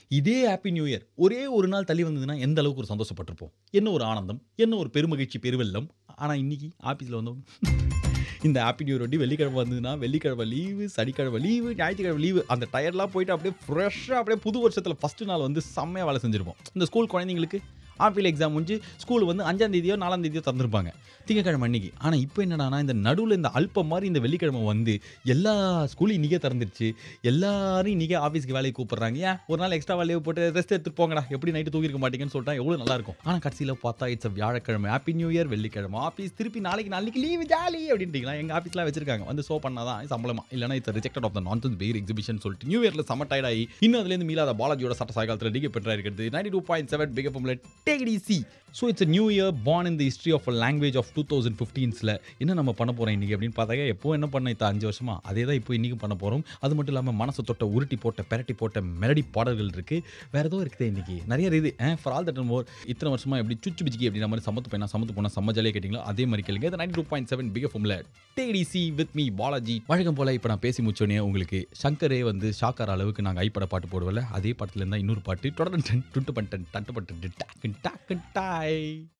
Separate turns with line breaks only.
இதே happy new year ஒரே ஒரு நாள் தள்ளி வந்ததுன்னா எந்த அளவுக்கு ஒரு சந்தோஷப்பட்டிருப்போம் என்ன ஒரு ஆனந்தம் என்ன ஒரு பெருமகிழ்ச்சி பெருவெல்லம் ஆனால் இன்னைக்கு ஆஃபீஸில் வந்தோம் இந்த ஹாப்பி நியூ இயர் ஒட்டி வெள்ளிக்கிழமை வந்ததுன்னா வெள்ளிக்கிழமை லீவு சனிக்கிழமை லீவு ஞாயிற்றுக்கிழமை லீவு அந்த டயர்லாம் போயிட்டு அப்படியே ஃப்ரெஷ்ஷாக அப்படியே புது வருஷத்தில் ஃபஸ்ட்டு நாள் வந்து செம்மையாக வேலை செஞ்சுருப்போம் இந்த ஸ்கூல் குழந்தைங்களுக்கு ஆஃபீல் எக்ஸாம் முடிஞ்சு ஸ்கூல் வந்து அஞ்சாம் தேதியோ நாலாம் தேதியோ தந்திருப்பாங்க திங்கக்கிழமை அன்னைக்கு ஆனால் இப்போ என்னடானா இந்த நடுவில் இந்த அல்பம் மாதிரி இந்த வெள்ளிக்கிழமை வந்து எல்லா ஸ்கூலும் இன்றைக்கே திறந்துருச்சு எல்லாரும் இன்றைக்கே ஆஃபீஸ்க்கு வேலைக்கு கூப்பிட்றாங்க ஏன் ஒரு நாள் எக்ஸ்ட்ரா வேலையை போட்டு ரெஸ்ட் எடுத்துட்டு போங்கடா எப்படி நைட்டு தூக்கிருக்க மாட்டீங்கன்னு சொல்லிட்டா எவ்வளோ நல்லா இருக்கும் ஆனால் கடைசியில் பார்த்தா இட்ஸ் வியாழக்கிழமை ஹாப்பி நியூ இயர் வெள்ளிக்கிழமை ஆஃபீஸ் திருப்பி நாளைக்கு நாளைக்கு லீவு ஜாலி அப்படின்றீங்களா எங்கள் ஆஃபீஸ்லாம் வச்சிருக்காங்க வந்து ஷோ பண்ணாதான் சம்பளமா இல்லைனா it's rejected of the nonsense பேர் எக்ஸிபிஷன் சொல்லிட்டு நியூ இயர்ல செம்ம tired ஆகி இன்னும் அதுலேருந்து மீளாத பாலாஜியோட சட்ட சாயகாலத்தில் டிகே பெற்றா இருக்கிறது ninety two point seven big டேக் சி so it's new year born in the history of language of two thousand ஃபிஃப்டீன்ஸில் என்ன நம்ம பண்ண போகிறோம் இன்றைக்கி அப்படின்னு பார்த்தாக்க எப்போ என்ன பண்ண இப்போ அஞ்சு வருஷமா அதே தான் இப்போ இன்றைக்கும் பண்ண போகிறோம் அது மட்டும் இல்லாமல் மனசை தொட்ட உருட்டி போட்ட பெரட்டி போட்ட மெலடி பாடல்கள் இருக்குது வேறு ஏதோ இருக்குது இன்றைக்கி நிறைய இது ஃபார் ஆல் தட் மோர் இத்தனை வருஷமா எப்படி சுச்சு பிச்சிக்கி அப்படின்ற மாதிரி சமத்து போய் சமத்து போனால் செம்ம ஜாலியாக கேட்டிங்களோ அதே மாதிரி கேளுங்க இது ninety two point seven big ஃபோமில் டேடிசி வித் மீ பாலாஜி வழக்கம் போல் இப்போ நான் பேசி முடிச்சோடனே உங்களுக்கு சங்கரே வந்து ஷாக்கார அளவுக்கு நாங்கள் ஐப்பட பாட்டு போடுவோம்ல அதே பாட்டுல இருந்தால் இன்னொரு பாட்டு தொடர்ந்து டுட்டு பண்டன் தட்டு பண்டன் டாக்கன் டாக்கன் டாய்